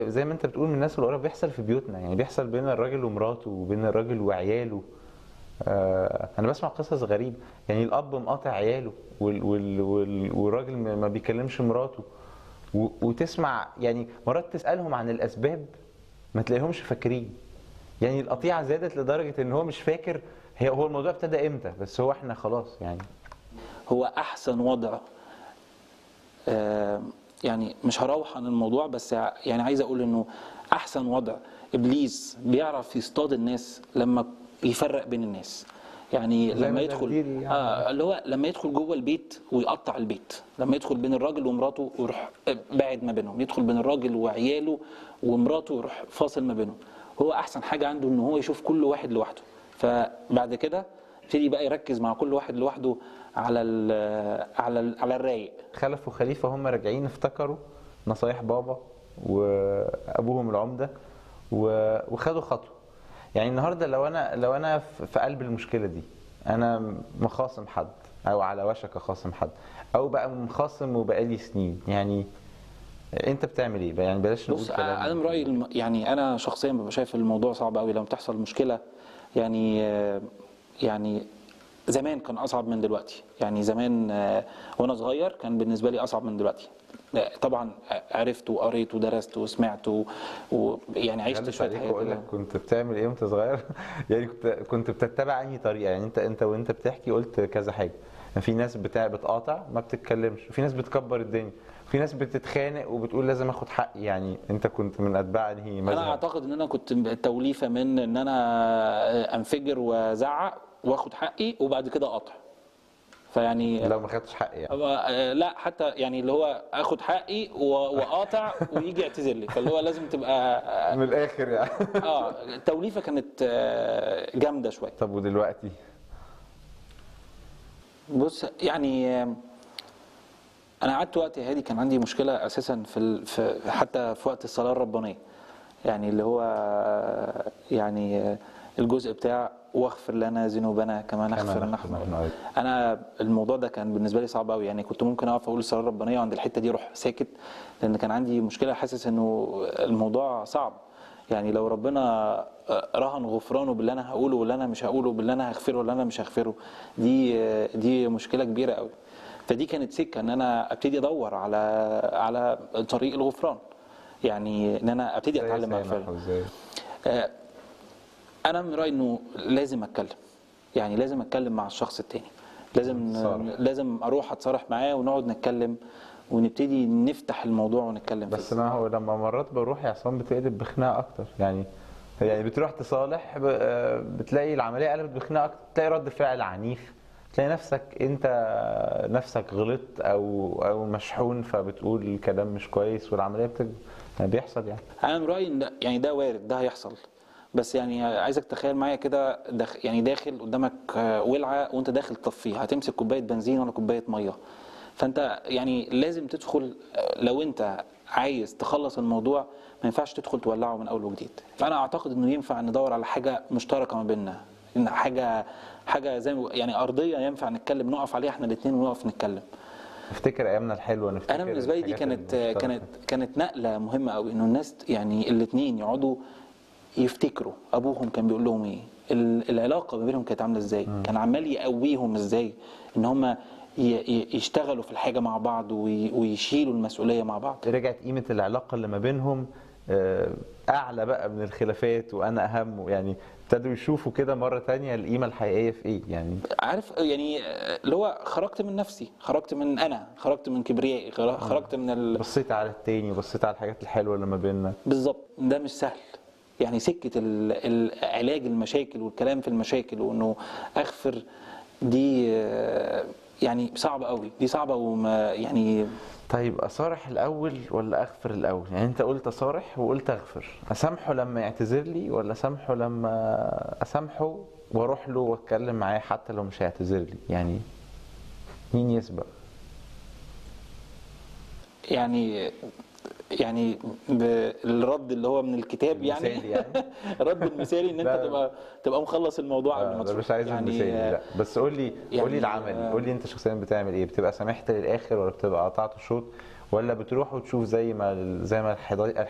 زي ما انت بتقول من الناس القريبه بيحصل في بيوتنا يعني بيحصل بين الراجل ومراته وبين الراجل وعياله آه انا بسمع قصص غريبه يعني الاب مقاطع عياله وال وال وال والراجل ما ما بيكلمش مراته و- وتسمع يعني مرات تسالهم عن الاسباب ما تلاقيهمش فاكرين يعني القطيعه زادت لدرجه ان هو مش فاكر هي هو الموضوع ابتدى امتى بس هو احنا خلاص يعني هو احسن وضع آه، يعني مش هروح عن الموضوع بس يعني عايز اقول انه احسن وضع ابليس بيعرف يصطاد الناس لما يفرق بين الناس يعني زي لما ما يدخل الدرديري يعني. اه اللي هو لما يدخل جوه البيت ويقطع البيت لما يدخل بين الراجل ومراته ويروح باعد ما بينهم يدخل بين الراجل وعياله ومراته ويروح فاصل ما بينهم هو احسن حاجه عنده ان هو يشوف كل واحد لوحده فبعد كده يبتدي بقى يركز مع كل واحد لوحده على ال على ال على الرايق خلف وخليفه هم راجعين افتكروا نصايح بابا وابوهم العمده و- وخدوا خطوه يعني النهارده لو انا لو انا في في قلب المشكله دي انا مخاصم حد او على وشك اخاصم حد او بقى مخاصم وبقالي سنين يعني انت بتعمل ايه بقى؟ يعني بلاش نقول بص كلام انا من رايي الم- يعني انا شخصيا ببقى شايف الموضوع صعب قوي لما تحصل مشكله يعني آه، يعني زمان كان اصعب من دلوقتي يعني زمان آه، وانا صغير كان بالنسبه لي اصعب من دلوقتي آه، طبعا عرفت وقريت ودرست وسمعت و- ويعني عشت غلس شويه عليك حاجات واقول لك كده. كنت بتعمل ايه وانت صغير يعني كنت كنت بتتبع انهي طريقه يعني انت انت وانت بتحكي قلت كذا حاجه يعني في ناس بتاع بتقاطع ما بتتكلمش وفي ناس بتكبر الدنيا في ناس بتتخانق وبتقول لازم اخد حقي يعني انت كنت من اتباع انهي انا مذهب اعتقد ان انا كنت توليفه من ان انا انفجر وازعق واخد حقي وبعد كده اقطع فيعني لو ما خدتش حقي يعني هو آه، لا حتى يعني اللي هو اخد حقي و- واقاطع ويجي يعتذر لي فاللي هو لازم تبقى من الاخر يعني اه التوليفه كانت آه، جامده شويه طب ودلوقتي بص يعني آه، انا قعدت وقت يا هادي كان عندي مشكله اساسا في, ال... في حتى في وقت الصلاه الربانيه يعني اللي هو آه، يعني آه، الجزء بتاع واغفر لنا ذنوبنا كما نغفر نغفر نحن نحن أيضا. انا الموضوع ده كان بالنسبه لي صعب قوي يعني كنت ممكن اقف اقول الصلاه الربانيه وعند الحته دي اروح ساكت لان كان عندي مشكله حاسس انه الموضوع صعب يعني لو ربنا رهن غفرانه باللي انا هقوله واللي انا مش هقوله باللي انا هغفره واللي انا مش هغفره دي دي مشكله كبيره قوي فدي كانت سكه ان انا ابتدي ادور على على طريق الغفران يعني ان انا ابتدي ازاي اتعلم أسامح اغفر وازاي آه، انا من رايي انه لازم اتكلم يعني لازم اتكلم مع الشخص التاني لازم تصارح. لازم اروح اتصارح معاه ونقعد نتكلم ونبتدي نفتح الموضوع ونتكلم فيه بس ما هو لما مرات بروح يا عصام بتقلب بخناقه اكتر يعني يعني بتروح تصالح ب- آه، بتلاقي العمليه قلبت بخناقه اكتر تلاقي رد فعل عنيف تلاقي نفسك انت نفسك غلطت او او مشحون فبتقول كلام مش كويس والعمليه بتكبر يعني بيحصل يعني انا من رايي ان ده- يعني ده وارد ده هيحصل بس يعني عايزك تخيل معايا كده داخل يعني داخل قدامك آه، ولعه وانت داخل تطفيها هتمسك كوبايه بنزين ولا كوبايه ميه فانت يعني لازم تدخل آه، لو انت عايز تخلص الموضوع ما ينفعش تدخل تولعه من اول وجديد فانا اعتقد انه ينفع ندور على حاجه مشتركه ما بيننا إن حاجه حاجه زي ما- يعني ارضيه ينفع نتكلم نقف عليها احنا الاثنين ونقف نتكلم نفتكر ايامنا الحلوه نفتكر انا بالنسبه لي دي الحاجات كانت المشتركة. كانت كانت نقله مهمه قوي انه الناس يعني الاثنين يقعدوا يفتكروا ابوهم كان بيقول لهم ايه ال- العلاقه ما بينهم كانت عامله ازاي كان عمال يقويهم ازاي ان هم يشتغلوا في الحاجه مع بعض وي- ويشيلوا المسؤوليه مع بعض رجعت قيمه العلاقه اللي ما بينهم آه، اعلى بقى من الخلافات وانا اهم يعني ابتدوا يشوفوا كده مره تانية القيمه الحقيقيه في ايه يعني عارف يعني اللي هو خرجت من نفسي خرجت من انا خرجت من كبريائي خر- خرجت من ال... بصيت على التاني بصيت على الحاجات الحلوه اللي ما بيننا بالظبط ده مش سهل يعني سكة ال- ال- علاج المشاكل والكلام في المشاكل وانه اغفر دي آه، يعني صعبة قوي دي صعبة وما يعني طيب اصارح الاول ولا اغفر الاول يعني انت قلت اصارح وقلت اغفر اسامحه لما يعتذر لي ولا اسامحه لما اسامحه واروح له واتكلم معاه حتى لو مش هيعتذر لي يعني مين يسبق يعني يعني بالرد اللي هو من الكتاب يعني, المثالي يعني؟ الرد المثالي ان انت لا. تبقى تبقى مخلص الموضوع قبل ما انا تروح مش عايز يعني المثالي آه، لا بس قول لي يعني، قول لي العملي آه، قول لي انت شخصيا بتعمل ايه بتبقى سامحت للاخر ولا بتبقى قطعت شوط ولا بتروح وتشوف زي ما زي ما الحضا-